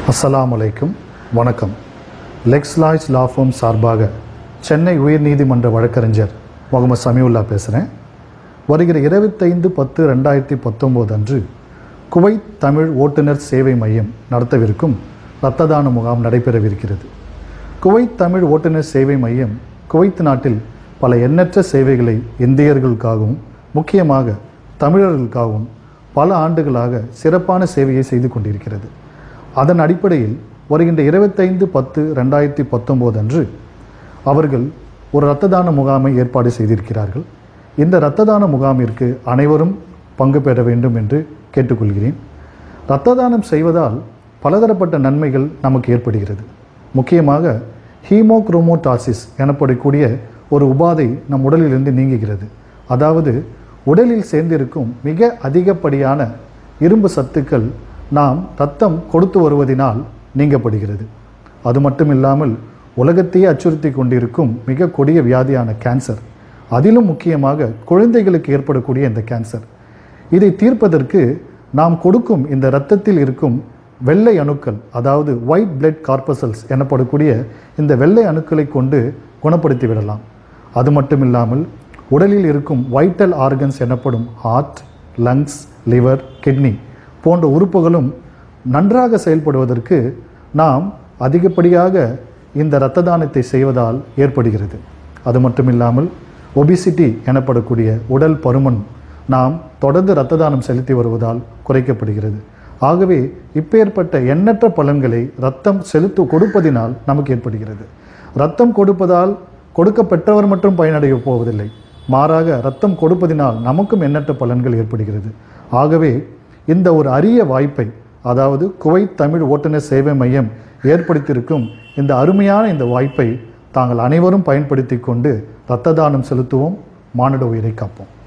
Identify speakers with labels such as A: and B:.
A: அஸ்ஸலாமு அலைக்கும் வணக்கம் லெக்ஸ் லாய்ஸ் லா ஃபார்ம் சார்பாக சென்னை உயர்நீதிமன்ற வழக்கறிஞர் முகமது சமியுல்லா பேசுகிறேன் வருகிற இருபத்தைந்து பத்து ரெண்டாயிரத்தி பத்தொம்போது அன்று குவைத் தமிழ் ஓட்டுநர் சேவை மையம் நடத்தவிருக்கும் இரத்த தான முகாம் நடைபெறவிருக்கிறது குவைத் தமிழ் ஓட்டுநர் சேவை மையம் குவைத் நாட்டில் பல எண்ணற்ற சேவைகளை இந்தியர்களுக்காகவும் முக்கியமாக தமிழர்களுக்காகவும் பல ஆண்டுகளாக சிறப்பான சேவையை செய்து கொண்டிருக்கிறது அதன் அடிப்படையில் வருகின்ற இருபத்தைந்து பத்து ரெண்டாயிரத்தி பத்தொம்போது அன்று அவர்கள் ஒரு இரத்த தான முகாமை ஏற்பாடு செய்திருக்கிறார்கள் இந்த இரத்த தான முகாமிற்கு அனைவரும் பங்கு பெற வேண்டும் என்று கேட்டுக்கொள்கிறேன் இரத்த தானம் செய்வதால் பலதரப்பட்ட நன்மைகள் நமக்கு ஏற்படுகிறது முக்கியமாக ஹீமோக்ரோமோடாசிஸ் எனப்படக்கூடிய ஒரு உபாதை நம் உடலிலிருந்து நீங்குகிறது அதாவது உடலில் சேர்ந்திருக்கும் மிக அதிகப்படியான இரும்பு சத்துக்கள் நாம் ரத்தம் கொடுத்து வருவதினால் நீங்கப்படுகிறது அது மட்டும் இல்லாமல் உலகத்தையே அச்சுறுத்தி கொண்டிருக்கும் மிக கொடிய வியாதியான கேன்சர் அதிலும் முக்கியமாக குழந்தைகளுக்கு ஏற்படக்கூடிய இந்த கேன்சர் இதை தீர்ப்பதற்கு நாம் கொடுக்கும் இந்த இரத்தத்தில் இருக்கும் வெள்ளை அணுக்கள் அதாவது ஒயிட் பிளட் கார்பசல்ஸ் எனப்படக்கூடிய இந்த வெள்ளை அணுக்களை கொண்டு குணப்படுத்தி விடலாம் அது மட்டும் இல்லாமல் உடலில் இருக்கும் வைட்டல் ஆர்கன்ஸ் எனப்படும் ஹார்ட் லங்ஸ் லிவர் கிட்னி போன்ற உறுப்புகளும் நன்றாக செயல்படுவதற்கு நாம் அதிகப்படியாக இந்த இரத்த தானத்தை செய்வதால் ஏற்படுகிறது அது மட்டும் இல்லாமல் ஒபிசிட்டி எனப்படக்கூடிய உடல் பருமன் நாம் தொடர்ந்து இரத்த தானம் செலுத்தி வருவதால் குறைக்கப்படுகிறது ஆகவே இப்பேற்பட்ட எண்ணற்ற பலன்களை ரத்தம் செலுத்து கொடுப்பதினால் நமக்கு ஏற்படுகிறது ரத்தம் கொடுப்பதால் கொடுக்க பெற்றவர் மட்டும் பயனடைய போவதில்லை மாறாக ரத்தம் கொடுப்பதினால் நமக்கும் எண்ணற்ற பலன்கள் ஏற்படுகிறது ஆகவே இந்த ஒரு அரிய வாய்ப்பை அதாவது குவைத் தமிழ் ஓட்டுநர் சேவை மையம் ஏற்படுத்தியிருக்கும் இந்த அருமையான இந்த வாய்ப்பை தாங்கள் அனைவரும் பயன்படுத்தி கொண்டு இரத்த தானம் செலுத்துவோம் மானிட உயிரை காப்போம்